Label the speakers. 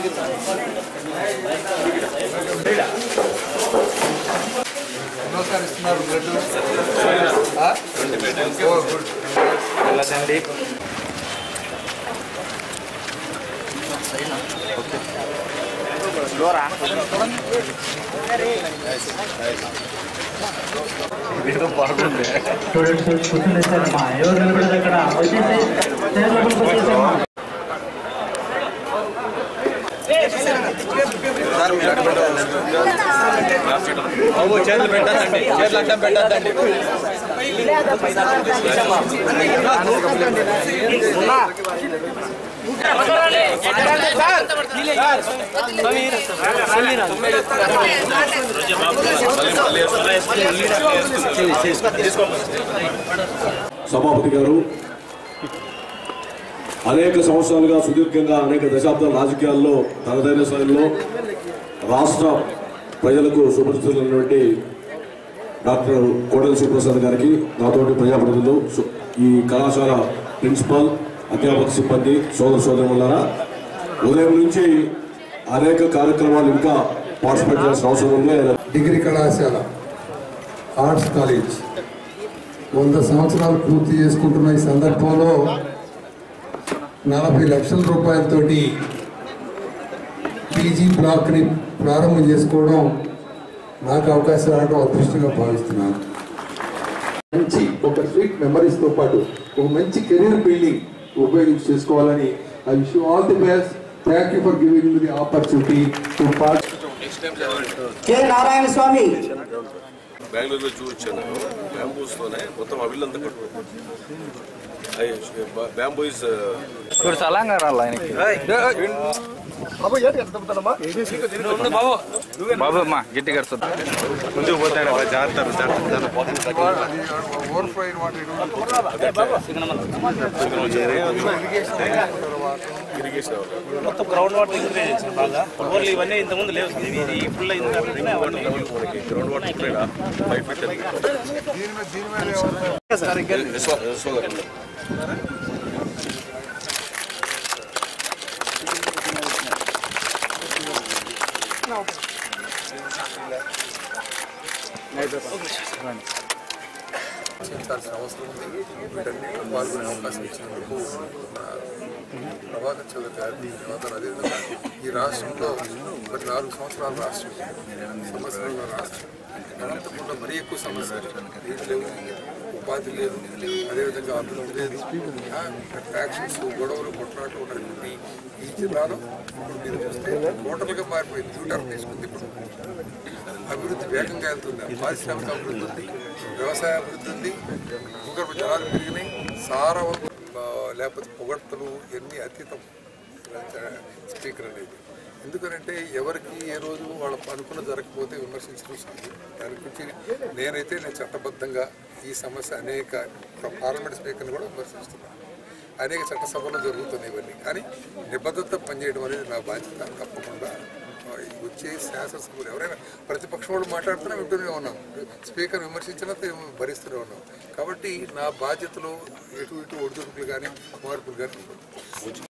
Speaker 1: ఎన్నోసారి ఇస్తున్నారు బ్లడ్ ఆ? ఓ, గుడ్
Speaker 2: వెళ్ళదండి డోరా వీడియో బాగుంది
Speaker 3: స్టూడెంట్స్ కూర్చునేసారమ్మా ఎవరు నిలబడదు అక్కడ వచ్చేసి స్టేజ్ లోపలికి వచ్చేసామ్మా
Speaker 2: చేతులు పెట్టద్దండి చేతులు అడ్డం పెట్టద్దండి
Speaker 4: సభాపతి గారు అనేక సంవత్సరాలుగా సుదీర్ఘంగా అనేక దశాబ్దాల రాజకీయాల్లో తనదైన స్థాయిలో రాష్ట్ర ప్రజలకు సుపరిచితులైనటువంటి డాక్టర్ కోడెల సుప్రసాద్ గారికి నాతోటి ప్రజాప్రతినిధులు సు- ఈ కళాశాల ప్రిన్సిపాల్ అధ్యాపక సిబ్బంది సోదర సోదరులారా ఉదయం నుంచి అనేక కార్యక్రమాలు ఇంకా పార్టిసిపేట్ చేయాల్సిన అవసరం ఉంది
Speaker 1: డిగ్రీ కళాశాల ఆర్ట్స్ కాలేజ్ వంద సంవత్సరాలు పూర్తి చేసుకుంటున్న ఈ సందర్భంలో నలభై లక్షల రూపాయలతోటి పీజీ బ్లాక్ని ప్రారంభం చేసుకోవడం నాకు అవకాశం రావడం అదృష్టంగా భావిస్తున్నాను మంచి ఒక స్వీట్ మెమరీస్తో పాటు ఒక మంచి కెరీర్ బిల్డింగ్ ఉపయోగించి చేసుకోవాలని I wish all the best thank you for giving the opportunity to part
Speaker 3: K Narayana Swamy
Speaker 5: బెంగళూరులో చూపించాను బ్యాంబూస్తోనే మొత్తం అవిల్లంతా కట్టుకుంటాం బ్యాంబూ ఇస్
Speaker 2: ఇప్పుడు సలంగా రాలి ఆయనకి బాబు అమ్మా గట్టిగా అరుస్తుంది. ముందుకు పోతాడు జాగ్రత్త
Speaker 5: ఇరిగేషన్
Speaker 6: మొత్తం గ్రౌండ్ వాటర్ ఇంక్రీజ్ చేశారు బాగా ఓన్లీ ఇవన్నీ ఇంతకుముందు లేవు ఇది ఈ ఫుల్ అయింది కాబట్టి అవన్నీ
Speaker 5: మనకి గ్రౌండ్ వాటర్ ఇక్కడ ఫైవ్ ఫీట్
Speaker 1: చేయాల్సిన అవసరం ఉంది వీటన్నిటిలో పాల్గొనే అవకాశం ఇచ్చినందుకు నా ప్రభాకర్ చౌదరి గారికి ధన్యవాదాలు అదేవిధంగా ఈ రాష్ట్రంలో మరి నాలుగు సంవత్సరాల రాష్ట్రం సంవత్సరాల రాష్ట్రం అనంతకుండా మరీ ఎక్కువ సమస్యలు నీరు లేవు ఉపాధి లేదు అదేవిధంగా అభివృద్ధి లేదు ఫ్యాక్షన్స్ గొడవలు కొట్లాట్లు ఉన్నటువంటి ఈ జిల్లాలో ఇప్పుడు మీరు చూస్తే టోటల్గా మారిపోయింది యూటర్న్ తీసుకుంది ఇప్పుడు అభివృద్ధి వేగంగా వెళ్తుంది పారిశ్రామిక అభివృద్ధి ఉంది వ్యవసాయ అభివృద్ధి ఉంది భూగర్భ జలాలు పెరిగినాయి సారవంతం ఆ, లేకపోతే పొగడ్తలు ఇవన్నీ అతీతం స్పీకర్ అనేది ఎందుకనంటే ఎవరికి ఏ రోజు వాళ్ళ అనుకున్న జరగకపోతే విమర్శించడం సాధ్యం దాని గురించి నేనైతే నేను చట్టబద్ధంగా ఈ సమస్య అనేక పార్లమెంట్ స్పీకర్ని కూడా విమర్శిస్తున్నాను అనేక చట్టసభలో జరుగుతున్నాయి ఇవన్నీ కానీ నిబద్ధత పనిచేయడం అనేది నా బాధ్యత తప్పకుండా ఆ, వచ్చే శాసనసభలు ఎవరైనా ప్రతిపక్షం వాళ్ళు మాట్లాడుతూనే వింటూనే ఉన్నాం స్పీకర్ విమర్శించినంత భరిస్తూనే ఉన్నాం కాబట్టి నా బాధ్యతలో ఎటు ఇటు ఒడిదుడుకులు కానీ మార్పులు కానీ ఉండవు